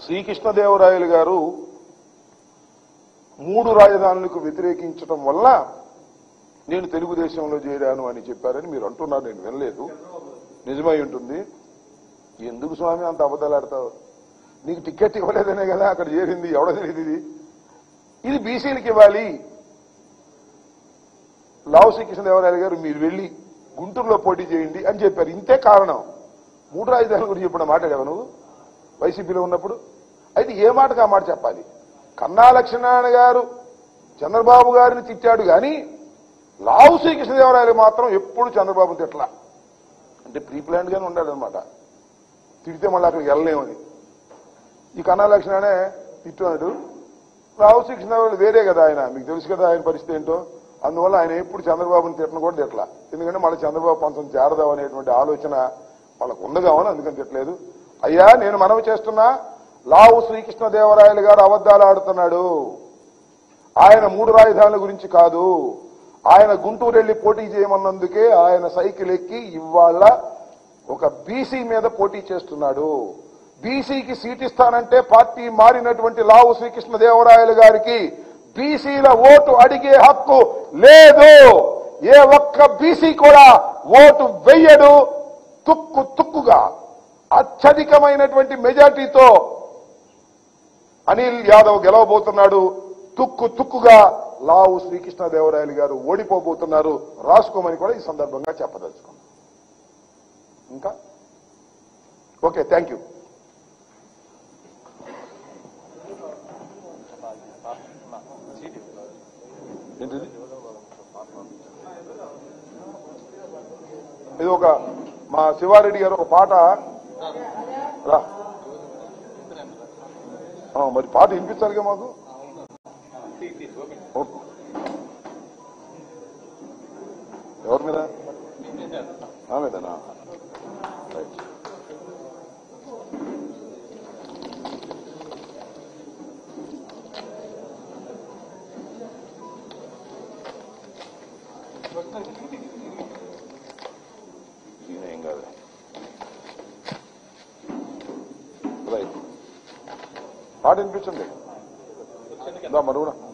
శ్రీకృష్ణదేవరాయలు గారు మూడు రాజధానులకు వ్యతిరేకించడం వల్ల నేను తెలుగుదేశంలో చేరాను అని చెప్పారని మీరు అంటున్నారు నేను వినలేదు నిజమై ఉంటుంది ఎందుకు స్వామి అంత అబద్ధాలు ఆడతావు నీకు టికెట్ ఇవ్వలేదనే కదా అక్కడ చేరింది ఎవడ తెలియదు ఇది ఇది బీసీలకు ఇవ్వాలి లావు శ్రీకృష్ణదేవరాయలు గారు మీరు వెళ్ళి గుంటూరులో పోటీ చేయండి అని చెప్పారు ఇంతే కారణం మూడు రాజధానుల గురించి ఇప్పుడు మాట్లాడావు నువ్వు వైసీపీలో ఉన్నప్పుడు అయితే ఏ మాటకు ఆ మాట చెప్పాలి కన్నా లక్ష్మీనారాయణ గారు చంద్రబాబు గారిని తిట్టాడు కానీ లావు శ్రీకృష్ణదేవరాయలు మాత్రం ఎప్పుడు చంద్రబాబు తిట్ల అంటే ప్రీ ప్లాన్ గానే ఉండాలన్నమాట తిడితే మళ్ళీ అక్కడికి వెళ్ళలేమని ఈ కన్నా లక్ష్మణనే తిట్టాడు రావు శ్రీకృష్ణదేవరాయలు వేరే కదా ఆయన మీకు తెలుసు కదా ఆయన పరిస్థితి ఏంటో అందువల్ల ఆయన ఎప్పుడు చంద్రబాబుని తిట్టను కూడా తిట్ల ఎందుకంటే మళ్ళీ చంద్రబాబు పంచం చేరదాం అనేటువంటి ఆలోచన వాళ్ళకు ఉండగామని అందుకని తిట్టలేదు అయ్యా నేను మనవి చేస్తున్నా లావు శ్రీకృష్ణదేవరాయలు గారు అబద్ధాలు ఆడుతున్నాడు ఆయన మూడు రాజధానుల గురించి కాదు ఆయన గుంటూరు వెళ్లి పోటీ చేయమన్నందుకే ఆయన సైకిల్ ఎక్కి ఇవాళ ఒక బీసీ మీద పోటీ చేస్తున్నాడు బీసీకి సీట్ ఇస్తానంటే పార్టీ మారినటువంటి లావు శ్రీకృష్ణదేవరాయలు గారికి బీసీల ఓటు అడిగే హక్కు లేదు ఏ ఒక్క బీసీ కూడా ఓటు వెయ్యడు తుక్కు తుక్కుగా అత్యధికమైనటువంటి మెజార్టీతో అనిల్ యాదవ్ గెలవబోతున్నాడు తుక్కు తుక్కుగా లావు శ్రీకృష్ణదేవరాయలు గారు ఓడిపోబోతున్నారు రాసుకోమని కూడా ఈ సందర్భంగా చెప్పదలుచుకున్నాం ఇంకా ఓకే థ్యాంక్ యూ ఏంటిది ఇది ఒక మా శివారెడ్డి గారు ఒక పాట రా ఆ, మరి పాట వినిపించాలిగా మాకు ఓ. ఎవరి మీద ఆ మీదనా రైట్. ఈయన ఏం కాదు రైట్ పాట వినిపించండి ఇందా మరి కూడా